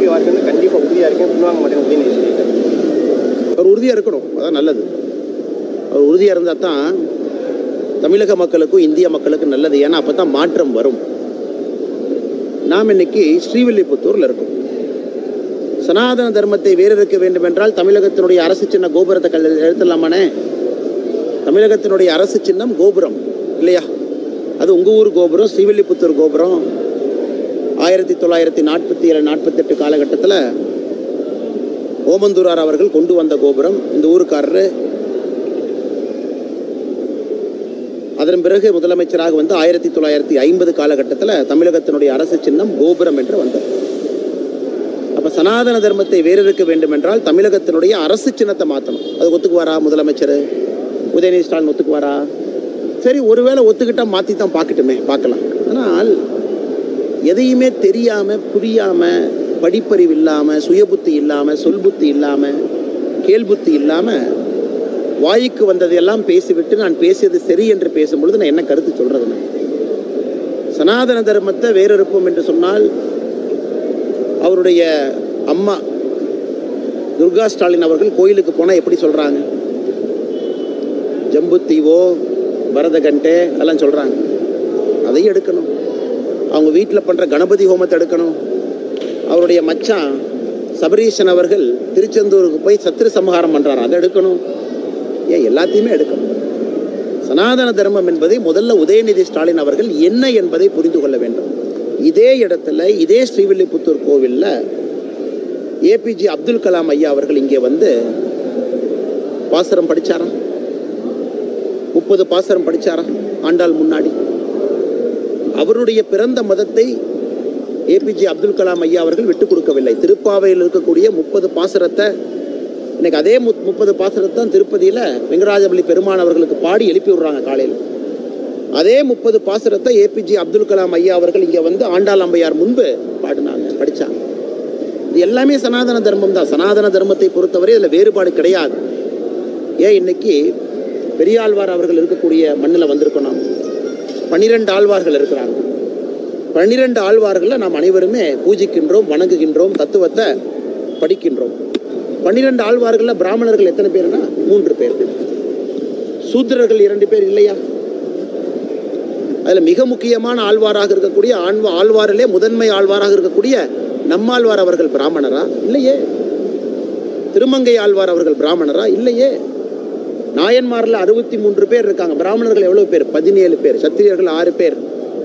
தோல்வி வாக்குன்னு கண்டிப்பாக உறுதியாக இருக்கேன் பின்வாங்க மாட்டேன் உதயநிதி சொல்லிட்டாரு அவர் உறுதியாக இருக்கணும் அதான் நல்லது அவர் உறுதியாக இருந்தால் தான் தமிழக மக்களுக்கும் இந்திய மக்களுக்கும் நல்லது ஏன்னா அப்போ தான் மாற்றம் வரும் நாம் இன்னைக்கு ஸ்ரீவில்லிபுத்தூரில் இருக்கோம் சனாதன தர்மத்தை வேறறுக்க வேண்டும் என்றால் தமிழகத்தினுடைய அரசு சின்ன கோபுரத்தை கல் எழுத்தலாமானே தமிழகத்தினுடைய அரசு சின்னம் கோபுரம் இல்லையா அது உங்கள் ஊர் கோபுரம் ஸ்ரீவில்லிபுத்தூர் கோபுரம் ஆயிரத்தி தொள்ளாயிரத்தி நாற்பத்தி ஏழு நாற்பத்தெட்டு காலகட்டத்தில் ஓமந்தூரார் அவர்கள் கொண்டு வந்த கோபுரம் இந்த ஊருக்காரரு அதன் பிறகு முதலமைச்சராக வந்து ஆயிரத்தி தொள்ளாயிரத்தி ஐம்பது காலகட்டத்தில் தமிழகத்தினுடைய அரசு சின்னம் கோபுரம் என்று வந்தது அப்போ சனாதன தர்மத்தை வேறறுக்க வேண்டும் என்றால் தமிழகத்தினுடைய அரசு சின்னத்தை மாற்றணும் அது ஒத்துக்குவாரா முதலமைச்சர் உதயநிதி ஸ்டாலின் ஒத்துக்குவாரா சரி ஒருவேளை ஒத்துக்கிட்டா மாற்றி தான் பார்க்கட்டுமே பார்க்கலாம் ஆனால் எதையுமே தெரியாமல் புரியாமல் படிப்பறிவு இல்லாமல் சுயபுத்தி இல்லாமல் சொல்புத்தி இல்லாமல் கேள்புத்தி இல்லாமல் வாய்க்கு வந்ததையெல்லாம் பேசிவிட்டு நான் பேசியது சரி என்று பேசும் பொழுது நான் என்ன கருத்து சொல்றதுன்னு சனாதன தர்மத்தை வேறறுப்போம் என்று சொன்னால் அவருடைய அம்மா துர்கா ஸ்டாலின் அவர்கள் கோயிலுக்கு போனால் எப்படி சொல்கிறாங்க ஜம்புத்தீவோ பரதகண்டே அதெல்லாம் சொல்கிறாங்க அதையும் எடுக்கணும் அவங்க வீட்டில் பண்ணுற கணபதி ஹோமத்தை எடுக்கணும் அவருடைய மச்சான் சபரீஷன் அவர்கள் திருச்செந்தூருக்கு போய் சத்திர சமகாரம் பண்ணுறாரு அதை எடுக்கணும் ஏன் எல்லாத்தையுமே எடுக்கணும் சனாதன தர்மம் என்பதை முதல்ல உதயநிதி ஸ்டாலின் அவர்கள் என்ன என்பதை புரிந்து கொள்ள வேண்டும் இதே இடத்துல இதே ஸ்ரீவில்லிபுத்தூர் கோவிலில் ஏபிஜே அப்துல் கலாம் ஐயா அவர்கள் இங்கே வந்து பாசரம் படிச்சாராம் முப்பது பாசரம் படிச்சாராம் ஆண்டாள் முன்னாடி அவருடைய பிறந்த மதத்தை ஏபிஜே அப்துல் கலாம் ஐயா அவர்கள் விட்டுக் கொடுக்கவில்லை திருப்பாவையில் இருக்கக்கூடிய முப்பது பாசரத்தை இன்னைக்கு அதே முத் முப்பது பாசரத்தை தான் திருப்பதியில் வெங்கடாஜபலி பெருமான் அவர்களுக்கு பாடி எழுப்பி விடுறாங்க காலையில் அதே முப்பது பாசரத்தை ஏபிஜே அப்துல் கலாம் ஐயா அவர்கள் இங்கே வந்து ஆண்டாள் அம்பையார் முன்பு பாடினாங்க படித்தாங்க இது எல்லாமே சனாதன தர்மம் தான் சனாதன தர்மத்தை பொறுத்தவரை இதில் வேறுபாடு கிடையாது ஏன் இன்னைக்கு பெரியாழ்வார் அவர்கள் இருக்கக்கூடிய மண்ணில் வந்திருக்கோம் நாம் பன்னிரெண்டு ஆழ்வார்கள் இருக்கிறாங்க பன்னிரெண்டு ஆழ்வார்களில் நாம் அனைவருமே பூஜிக்கின்றோம் வணங்குகின்றோம் தத்துவத்தை படிக்கின்றோம் பன்னிரெண்டு ஆழ்வார்களில் பிராமணர்கள் எத்தனை பேர்னா மூன்று பேர் சூத்திரர்கள் இரண்டு பேர் இல்லையா அதில் மிக முக்கியமான ஆழ்வாராக இருக்கக்கூடிய ஆழ்வா ஆழ்வாரிலே முதன்மை ஆழ்வாராக இருக்கக்கூடிய நம்மாழ்வார் அவர்கள் பிராமணரா இல்லையே திருமங்கை ஆழ்வார் அவர்கள் பிராமணரா இல்லையே நாயன்மாரில் அறுபத்தி மூன்று பேர் இருக்காங்க பிராமணர்கள் எவ்வளவு பேர் பதினேழு பேர் சத்திரியர்கள் ஆறு பேர்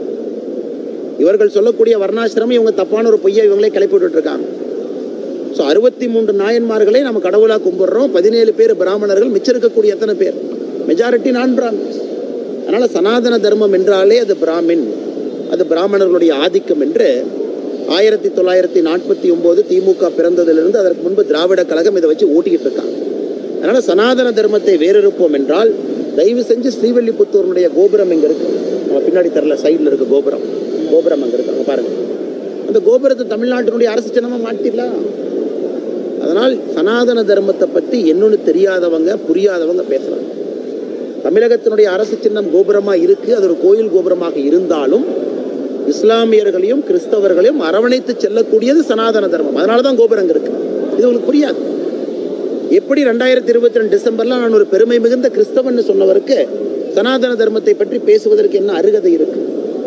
இவர்கள் சொல்லக்கூடிய வர்ணாசிரமம் இவங்க தப்பான ஒரு பொய்யை இவங்களே கிளப்பி விட்டுட்டு இருக்காங்க ஸோ அறுபத்தி மூன்று நாயன்மார்களை நம்ம கடவுளாக கும்பிடுறோம் பதினேழு பேர் பிராமணர்கள் மிச்சம் இருக்கக்கூடிய எத்தனை பேர் மெஜாரிட்டி நான் பிராமின்ஸ் அதனால் சனாதன தர்மம் என்றாலே அது பிராமின் அது பிராமணர்களுடைய ஆதிக்கம் என்று ஆயிரத்தி தொள்ளாயிரத்தி நாற்பத்தி ஒம்போது திமுக பிறந்ததிலிருந்து அதற்கு முன்பு திராவிட கழகம் இதை வச்சு ஓட்டிக்கிட்டு இருக்காங்க அதனால் சனாதன தர்மத்தை வேறறுப்போம் என்றால் தயவு செஞ்சு ஸ்ரீவில்லிபுத்தூருடைய கோபுரம் இங்கே இருக்கு நம்ம பின்னாடி தரல சைடில் இருக்க கோபுரம் கோபுரம் அங்கே இருக்கு அங்கே பாருங்க அந்த கோபுரத்தை தமிழ்நாட்டினுடைய அரசு சின்னமாக மாட்டிடலாம் அதனால் சனாதன தர்மத்தை பற்றி என்னொன்று தெரியாதவங்க புரியாதவங்க பேசுகிறாங்க தமிழகத்தினுடைய அரசு சின்னம் கோபுரமாக இருக்குது அது ஒரு கோயில் கோபுரமாக இருந்தாலும் இஸ்லாமியர்களையும் கிறிஸ்தவர்களையும் அரவணைத்து செல்லக்கூடியது சனாதன தர்மம் அதனால தான் கோபுரம் இருக்கு இது உங்களுக்கு புரியாது எப்படி ரெண்டாயிரத்தி இருபத்தி ரெண்டு டிசம்பர்ல நான் ஒரு பெருமை மிகுந்த கிறிஸ்தவன் சொன்னவருக்கு சனாதன தர்மத்தை பற்றி பேசுவதற்கு என்ன அருகதை இருக்கு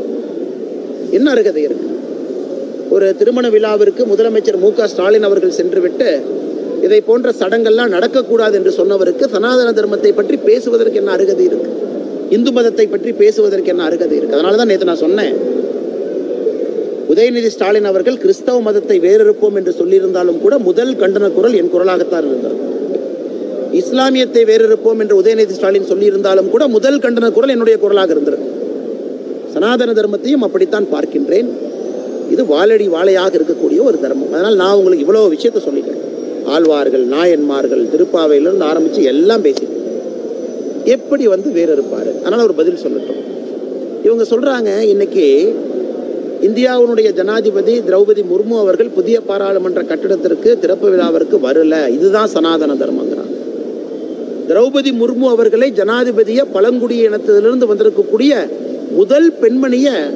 என்ன அருகதை இருக்கு ஒரு திருமண விழாவிற்கு முதலமைச்சர் மு க ஸ்டாலின் அவர்கள் சென்றுவிட்டு இதை போன்ற சடங்கெல்லாம் நடக்கக்கூடாது என்று சொன்னவருக்கு சனாதன தர்மத்தை பற்றி பேசுவதற்கு என்ன அருகதை இருக்கு இந்து மதத்தை பற்றி பேசுவதற்கு என்ன அருகதை இருக்கு அதனால தான் நேற்று நான் சொன்னேன் உதயநிதி ஸ்டாலின் அவர்கள் கிறிஸ்தவ மதத்தை வேறறுப்போம் என்று சொல்லியிருந்தாலும் கூட முதல் கண்டன குரல் என் குரலாகத்தான் இருந்தது இஸ்லாமியத்தை வேறறுப்போம் என்று உதயநிதி ஸ்டாலின் சொல்லியிருந்தாலும் கூட முதல் கண்டன குரல் என்னுடைய குரலாக இருந்தது சனாதன தர்மத்தையும் அப்படித்தான் பார்க்கின்றேன் இது வாழடி வாழையாக இருக்கக்கூடிய ஒரு தர்மம் அதனால் நான் உங்களுக்கு இவ்வளோ விஷயத்த சொல்லிட்டேன் ஆழ்வார்கள் நாயன்மார்கள் திருப்பாவையிலிருந்து ஆரம்பித்து எல்லாம் பேசிட்டேன் எப்படி வந்து வேறு இருப்பார் அதனால் ஒரு பதில் சொல்லட்டும் இவங்க சொல்கிறாங்க இன்னைக்கு இந்தியாவினுடைய ஜனாதிபதி திரௌபதி முர்மு அவர்கள் புதிய பாராளுமன்ற கட்டிடத்திற்கு திறப்பு விழாவிற்கு வரல இதுதான் சனாதன தர்மங்கிறாங்க திரௌபதி முர்மு அவர்களை ஜனாதிபதியை பழங்குடிய இனத்திலிருந்து வந்திருக்கக்கூடிய முதல் பெண்மணியை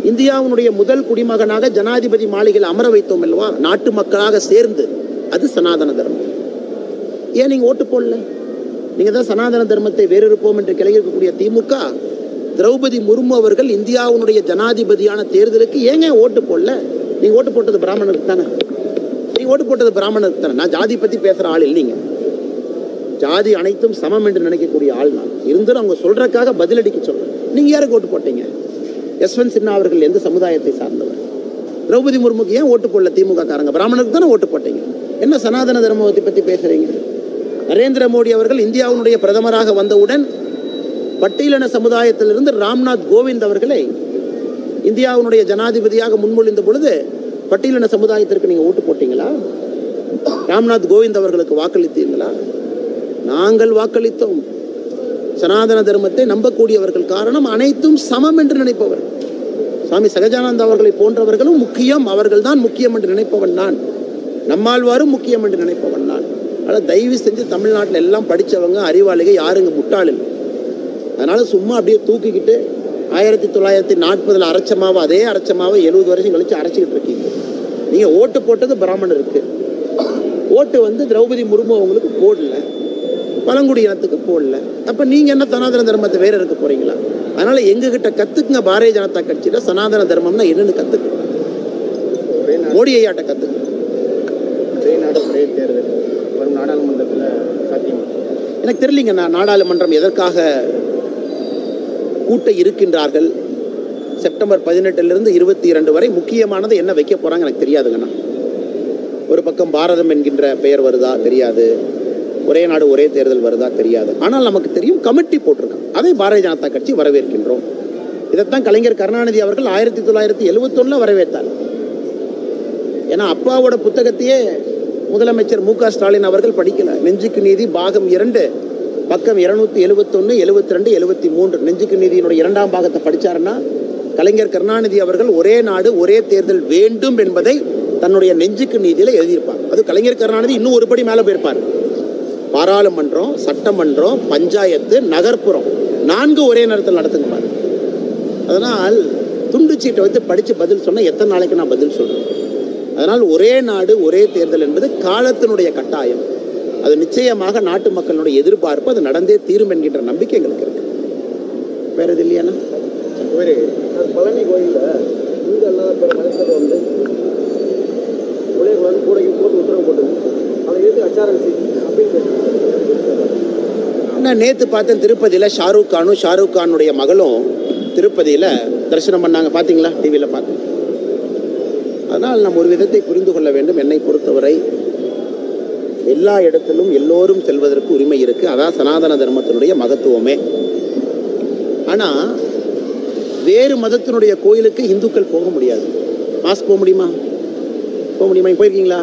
இந்தியாவினுடைய முதல் குடிமகனாக ஜனாதிபதி மாளிகையில் அமர வைத்தோம் அல்லவா நாட்டு மக்களாக சேர்ந்து அது சனாதன தர்மம் ஏன் நீங்க ஓட்டு போடல நீங்க தான் சனாதன தர்மத்தை வேறறுப்போம் என்று கிளையிருக்கக்கூடிய திமுக திரௌபதி முர்மு அவர்கள் இந்தியாவினுடைய ஜனாதிபதியான தேர்தலுக்கு ஏங்க ஓட்டு போடல நீங்க ஓட்டு போட்டது பிராமணருக்கு தானே நீங்க ஓட்டு போட்டது பிராமணருக்கு தானே நான் ஜாதி பத்தி பேசுற ஆள் இல்லைங்க ஜாதி அனைத்தும் சமம் என்று நினைக்கக்கூடிய ஆள் நான் இருந்தாலும் அவங்க சொல்றதுக்காக பதிலடிக்க சொல்றேன் நீங்க யாருக்கு ஓட்டு போட்டீங்க யஸ்வந்த் சின்ஹா அவர்கள் எந்த சமுதாயத்தை சார்ந்தவர் திரௌபதி முர்முக்கு ஏன் ஓட்டு போடல திமுக காரங்க பிராமணருக்கு தானே ஓட்டு போட்டீங்க என்ன சனாதன தர்மத்தை பத்தி பேசுறீங்க நரேந்திர மோடி அவர்கள் இந்தியாவினுடைய பிரதமராக வந்தவுடன் பட்டியலின சமுதாயத்திலிருந்து ராம்நாத் கோவிந்த் அவர்களை இந்தியாவினுடைய ஜனாதிபதியாக முன்மொழிந்த பொழுது பட்டியலின சமுதாயத்திற்கு நீங்க ஓட்டு போட்டீங்களா ராம்நாத் கோவிந்த் அவர்களுக்கு வாக்களித்தீங்களா நாங்கள் வாக்களித்தோம் சனாதன தர்மத்தை நம்பக்கூடியவர்கள் காரணம் அனைத்தும் சமம் என்று நினைப்பவர் சுவாமி சகஜானந்த அவர்களை போன்றவர்களும் முக்கியம் அவர்கள்தான் முக்கியம் என்று நினைப்பவன் நான் நம்மாழ்வாரும் முக்கியம் என்று நினைப்பவன் நான் அதனால் தயவு செஞ்சு தமிழ்நாட்டில் எல்லாம் படித்தவங்க அறிவாளிக யாருங்க முட்டாள் இல்லை அதனால சும்மா அப்படியே தூக்கிக்கிட்டு ஆயிரத்தி தொள்ளாயிரத்தி நாற்பதில் அரைச்சமாவை அதே அரைச்சமாவை எழுபது வருஷம் கழிச்சு அரைச்சிக்கிட்டு இருக்கீங்க நீங்கள் ஓட்டு போட்டது பிராமணருக்கு ஓட்டு வந்து திரௌபதி முர்மு அவங்களுக்கு போடல பழங்குடி இனத்துக்கு போடல அப்போ நீங்கள் என்ன சனாதன தர்மத்தை வேற இருக்க போறீங்களா அதனால எங்ககிட்ட கத்துக்குங்க பாரதிய ஜனதா கட்சியில சனாதன தர்மம்னா என்னன்னு கத்துக்கு ஒரே நாடு மோடி ஐயாட்ட கத்துக்கு ஒரே நாடு ஒரே தேர்தல் வரும் நாடாளுமன்றத்தில் சாத்தியமா எனக்கு தெரியலிங்க நான் நாடாளுமன்றம் எதற்காக கூட்ட இருக்கின்றார்கள் செப்டம்பர் பதினெட்டுலேருந்து இருபத்தி இரண்டு வரை முக்கியமானது என்ன வைக்க போறாங்க எனக்கு தெரியாதுங்கண்ணா ஒரு பக்கம் பாரதம் என்கின்ற பெயர் வருதா தெரியாது ஒரே நாடு ஒரே தேர்தல் வருதா தெரியாது ஆனால் நமக்கு தெரியும் கமிட்டி போட்டிருக்காங்க அதை பாரதிய ஜனதா கட்சி வரவேற்கின்றோம் இதைத்தான் கலைஞர் கருணாநிதி அவர்கள் ஆயிரத்தி தொள்ளாயிரத்தி எழுவத்தொன்னில் வரவேற்றார் ஏன்னா அப்பாவோட புத்தகத்தையே முதலமைச்சர் மு க ஸ்டாலின் அவர்கள் படிக்கல நெஞ்சுக்கு நீதி பாகம் இரண்டு பக்கம் இருநூத்தி எழுபத்தொன்னு எழுபத்தி ரெண்டு எழுபத்தி மூன்று நெஞ்சுக்கு நீதியினுடைய இரண்டாம் பாகத்தை படிச்சாருன்னா கலைஞர் கருணாநிதி அவர்கள் ஒரே நாடு ஒரே தேர்தல் வேண்டும் என்பதை தன்னுடைய நெஞ்சுக்கு நீதியில எழுதியிருப்பார் அது கலைஞர் கருணாநிதி இன்னும் ஒரு படி மேல போயிருப்பார் பாராளுமன்றம் சட்டமன்றம் பஞ்சாயத்து நகர்ப்புறம் நான்கு ஒரே நேரத்தில் நடத்துங்க பாரு அதனால் துண்டு சீட்டை வைத்து படித்து பதில் சொன்னால் எத்தனை நாளைக்கு நான் பதில் சொல்கிறேன் அதனால் ஒரே நாடு ஒரே தேர்தல் என்பது காலத்தினுடைய கட்டாயம் அது நிச்சயமாக நாட்டு மக்களுடைய எதிர்பார்ப்பு அது நடந்தே தீரும் என்கின்ற நம்பிக்கை எங்களுக்கு இருக்கு வேற எது இல்லையாண்ணா ஒரு பழனி கோயிலில் இந்து அல்லாத பிற மதத்தில் வந்து பிள்ளைகள் வந்து கூடைக்கு போட்டு உத்தரவு போட்டுது அதை எது அச்சாரம் அப்படின்னு நான் நேற்று பார்த்தேன் திருப்பதியில் ஷாருக் கானும் ஷாருக் கானுடைய மகளும் திருப்பதியில் தரிசனம் பண்ணாங்க பார்த்தீங்களா டிவியில் பார்த்தேன் அதனால் நாம் ஒரு விதத்தை புரிந்து கொள்ள வேண்டும் என்னை பொறுத்தவரை எல்லா இடத்திலும் எல்லோரும் செல்வதற்கு உரிமை இருக்குது அதான் சனாதன தர்மத்தினுடைய மகத்துவமே ஆனால் வேறு மதத்தினுடைய கோயிலுக்கு இந்துக்கள் போக முடியாது மாஸ் போக முடியுமா போக முடியுமா நீங்க போயிருக்கீங்களா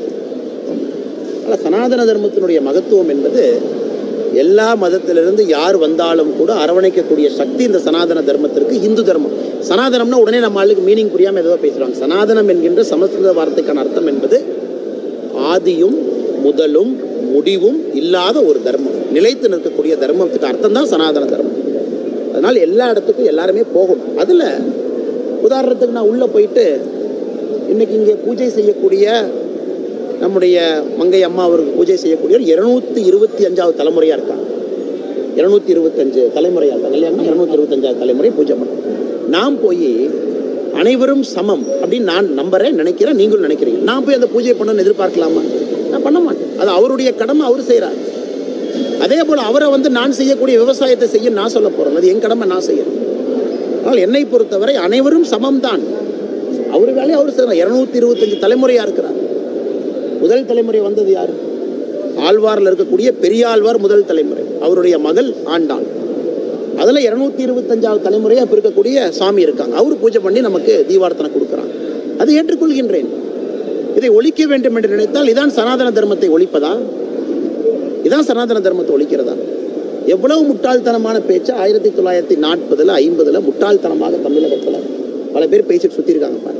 ஆனால் சனாதன தர்மத்தினுடைய மகத்துவம் என்பது எல்லா மதத்திலிருந்து யார் வந்தாலும் கூட அரவணைக்கக்கூடிய சக்தி இந்த சனாதன தர்மத்திற்கு இந்து தர்மம் சனாதனம்னா உடனே நம்ம ஆளுக்கு மீனிங் புரியாமல் ஏதோ பேசுகிறாங்க சனாதனம் என்கின்ற சமஸ்கிருத வார்த்தைக்கான அர்த்தம் என்பது ஆதியும் முதலும் முடிவும் இல்லாத ஒரு தர்மம் நிலைத்து நிற்கக்கூடிய தர்மத்துக்கு அர்த்தம் தான் சனாதன தர்மம் அதனால் எல்லா இடத்துக்கும் எல்லாருமே போகணும் அதில் உதாரணத்துக்கு நான் உள்ளே போயிட்டு இன்னைக்கு இங்கே பூஜை செய்யக்கூடிய நம்முடைய மங்கை அம்மா அவருக்கு பூஜை செய்யக்கூடியவர் இருநூத்தி இருபத்தி அஞ்சாவது தலைமுறையாக இருக்காங்க இருநூத்தி இருபத்தஞ்சு தலைமுறையாக இருக்காங்க இல்லையா இருநூத்தி இருபத்தஞ்சாவது தலைமுறை பூஜை பண்ணுறோம் நான் போய் அனைவரும் சமம் அப்படின்னு நான் நம்புறேன் நினைக்கிறேன் நீங்களும் நினைக்கிறீங்க நான் போய் அந்த பூஜை பண்ணணும்னு எதிர்பார்க்கலாமா நான் பண்ண மாட்டேன் அது அவருடைய கடமை அவர் செய்கிறார் அதே போல் அவரை வந்து நான் செய்யக்கூடிய விவசாயத்தை செய்ய நான் சொல்ல போகிறேன் அது என் கடமை நான் செய்யறேன் ஆனால் என்னை பொறுத்தவரை அனைவரும் சமம்தான் அவர் வேலையை அவர் செய்யறார் இருநூத்தி இருபத்தஞ்சு தலைமுறையாக இருக்கிறார் முதல் தலைமுறை வந்தது யார் ஆழ்வாரில் இருக்கக்கூடிய பெரியாழ்வார் முதல் தலைமுறை அவருடைய மகள் ஆண்டாள் அதில் இருநூத்தி இருபத்தஞ்சாவது தலைமுறையாக இப்போ இருக்கக்கூடிய சாமி இருக்காங்க அவர் பூஜை பண்ணி நமக்கு தீபார்த்தனை கொடுக்குறாங்க அதை ஏற்றுக்கொள்கின்றேன் இதை ஒழிக்க வேண்டும் என்று நினைத்தால் இதான் சனாதன தர்மத்தை ஒழிப்பதா இதான் சனாதன தர்மத்தை ஒழிக்கிறதா எவ்வளவு முட்டாள்தனமான பேச்சு ஆயிரத்தி தொள்ளாயிரத்தி நாற்பதுல ஐம்பதுல முட்டாள்தனமாக தமிழகத்துல பல பேர் பேசிட்டு சுத்திருக்காங்க பாருங்க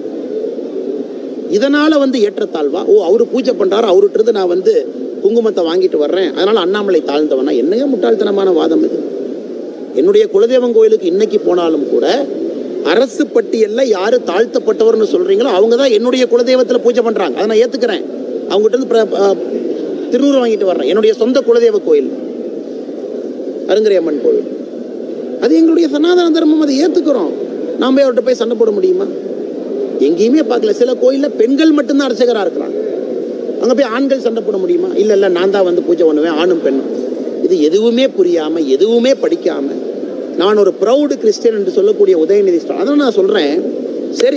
இதனால வந்து ஏற்றத்தாழ்வா ஓ அவரு பூஜை பண்றாரு அவர்கிட்ட இருந்து நான் வந்து குங்குமத்தை வாங்கிட்டு வர்றேன் அதனால அண்ணாமலை தாழ்ந்தவனா என்னங்க முட்டாள்தனமான வாதம் இது என்னுடைய குலதெய்வம் கோயிலுக்கு இன்னைக்கு போனாலும் கூட அரசு பட்டியல்ல யாரு தாழ்த்தப்பட்டவர்னு சொல்றீங்களோ அவங்க தான் என்னுடைய குலதெய்வத்துல பூஜை பண்றாங்க அதை நான் ஏத்துக்கிறேன் அவங்ககிட்ட இருந்து பிர- அஹ், திருநூறு வாங்கிட்டு வர்றேன் என்னுடைய சொந்த குலதெய்வ கோயில் அருங்கரையம்மன் கோயில் அது எங்களுடைய சனாதன தர்மம் அதை ஏத்துக்கிறோம் நாம போய் அவர்கிட்ட போய் சண்டை போட முடியுமா எங்கேயுமே பார்க்கல சில கோயில்ல பெண்கள் மட்டும்தான் அர்ச்சகரா இருக்கிறாங்க அங்க போய் ஆண்கள் சண்டை போட முடியுமா இல்ல இல்ல நான் தான் வந்து பூஜை பண்ணுவேன் ஆணும் பெண்ணும் இது எதுவுமே புரியாம எதுவுமே படிக்காம நான் ஒரு ப்ரௌடு கிறிஸ்டியன் என்று சொல்லக்கூடிய உதயநிதி ஸ்டாலின் அதான் நான் சொல்றேன் சரி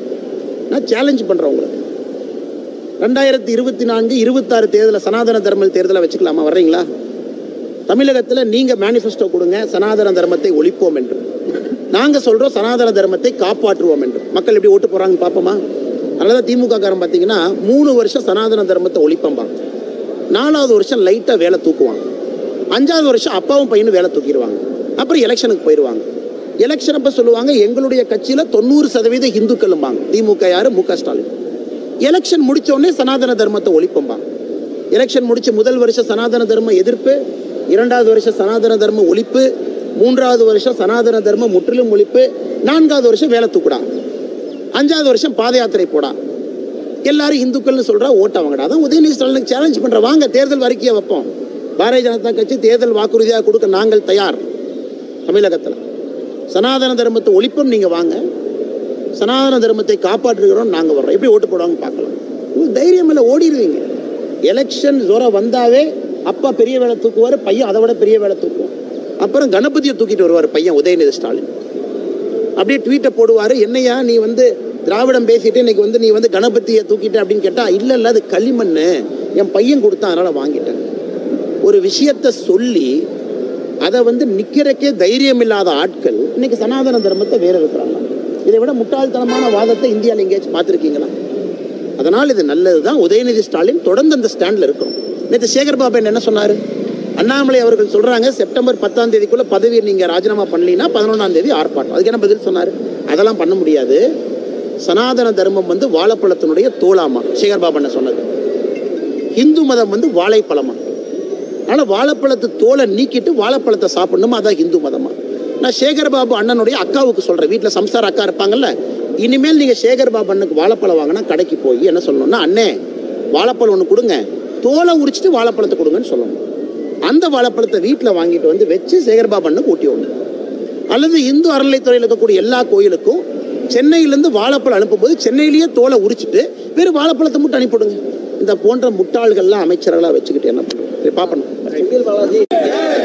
நான் சேலஞ்ச் பண்றேன் உங்களுக்கு ரெண்டாயிரத்தி இருபத்தி நான்கு இருபத்தாறு தேர்தலில் சனாதன தர்ம தேர்தலை வச்சுக்கலாமா வர்றீங்களா தமிழகத்தில் நீங்க மேனிஃபெஸ்டோ கொடுங்க சனாதன தர்மத்தை ஒழிப்போம் என்று நாங்க சொல்றோம் சனாதன தர்மத்தை காப்பாற்றுவோம் என்று மக்கள் எப்படி ஓட்டு போறாங்க பார்ப்போமா அதனால திமுக காரன் பார்த்தீங்கன்னா மூணு வருஷம் சனாதன தர்மத்தை ஒழிப்பம்பாங்க நாலாவது வருஷம் லைட்டாக வேலை தூக்குவாங்க அஞ்சாவது வருஷம் அப்பாவும் பையனும் வேலை தூக்கிடுவாங்க அப்புறம் எலெக்ஷனுக்கு போயிடுவாங்க எலெக்ஷன் அப்போ சொல்லுவாங்க எங்களுடைய கட்சியில் தொண்ணூறு சதவீத இந்துக்களும்பாங்க திமுக யாரு மு க ஸ்டாலின் எலெக்ஷன் முடிச்ச உடனே சனாதன தர்மத்தை ஒழிப்பம்பாங்க எலெக்ஷன் முடிச்ச முதல் வருஷம் சனாதன தர்ம எதிர்ப்பு இரண்டாவது வருஷம் சனாதன தர்ம ஒழிப்பு மூன்றாவது வருஷம் சனாதன தர்ம முற்றிலும் ஒழிப்பு நான்காவது வருஷம் வேலை தூக்குடா அஞ்சாவது வருஷம் பாத யாத்திரை போடா எல்லாரும் இந்துக்கள்னு சொல்றா ஓட்ட வாங்கடா அதான் உதயநிதி ஸ்டாலினுக்கு சேலஞ்ச் பண்ற வாங்க தேர்தல் அறிக்கையை வைப்போம் பாரதிய ஜனதா கட்சி தேர்தல் வாக்குறுதியாக கொடுக்க நாங்கள் தயார் தமிழகத்தில் சனாதன தர்மத்தை ஒழிப்போம் நீங்க வாங்க சனாதன தர்மத்தை காப்பாற்றுகிறோம் நாங்க வர்றோம் எப்படி ஓட்டு போடுவாங்க பார்க்கலாம் உங்களுக்கு தைரியம் இல்லை ஓடிடுவீங்க எலெக்ஷன் ஜோரம் வந்தாவே அப்பா பெரிய வேலை தூக்குவார் பையன் அதை விட பெரிய வேலை தூக்குவான் அப்புறம் கணபதியை தூக்கிட்டு வருவார் பையன் உதயநிதி ஸ்டாலின் அப்படியே ட்வீட்டை போடுவார் என்னையா நீ வந்து திராவிடம் பேசிட்டு இன்னைக்கு வந்து நீ வந்து கணபதியை தூக்கிட்ட அப்படின்னு கேட்டா இல்ல இல்ல அது களிமண் என் பையன் கொடுத்தான் அதனால வாங்கிட்டேன் ஒரு விஷயத்த சொல்லி அதை வந்து நிக்கிறக்கே தைரியம் இல்லாத ஆட்கள் இன்னைக்கு சனாதன தர்மத்தை வேற இருக்கிறாங்க இதை விட முட்டாள்தனமான வாதத்தை இந்தியாவில் எங்கேயாச்சும் பார்த்துருக்கீங்களா அதனால் இது நல்லதுதான் உதயநிதி ஸ்டாலின் தொடர்ந்து அந்த ஸ்டாண்ட்ல இருக்கணும் நேற்று சேகர் பாபு என்ன சொன்னாரு அண்ணாமலை அவர்கள் சொல்றாங்க செப்டம்பர் பத்தாம் தேதிக்குள்ள பதவியை நீங்க ராஜினாமா பண்ணலீங்கன்னா பதினொன்றாம் தேதி ஆர்ப்பாட்டம் அதுக்கு என்ன பதில் சொன்னாரு அதெல்லாம் பண்ண முடியாது சனாதன தர்மம் வந்து வாழைப்பழத்தினுடைய தோளாமா சேகர் பாபு என்ன சொன்னது இந்து மதம் வந்து வாழைப்பழமா அதனால வாழைப்பழத்து தோலை நீக்கிட்டு வாழைப்பழத்தை சாப்பிடணுமா அதான் இந்து மதமா நான் சேகர் பாபு அண்ணனுடைய அக்காவுக்கு சொல்றேன் வீட்டில் சம்சார அக்கா இருப்பாங்கல்ல இனிமேல் நீங்க சேகர் பாபு அண்ணனுக்கு வாழைப்பழம் வாங்கினா கடைக்கு போய் என்ன சொல்லணும்னா அண்ணே வாழைப்பழம் ஒன்று கொடுங்க தோலை உரிச்சிட்டு வாழைப்பழத்தை கொடுங்கன்னு சொல்லணும் அந்த வாழைப்பழத்தை வீட்டில் வாங்கிட்டு வந்து வச்சு சேகர் பாபு அண்ணனுக்கு ஊட்டி விடணும் அல்லது இந்து அறநிலைத்துறையில் இருக்கக்கூடிய எல்லா கோயிலுக்கும் சென்னையிலேருந்து வாழைப்பழம் அனுப்பும்போது சென்னையிலேயே தோலை உரிச்சிட்டு வெறும் வாழைப்பழத்தை மட்டும் அனுப்பிவிடுங்க இந்த போன்ற முட்டாள்கள்லாம் அமைச்சர்களாக வச்சுக்கிட்டு என்ன பண்ணுறது பார்ப்பணும் செந்தில் பாலாஜி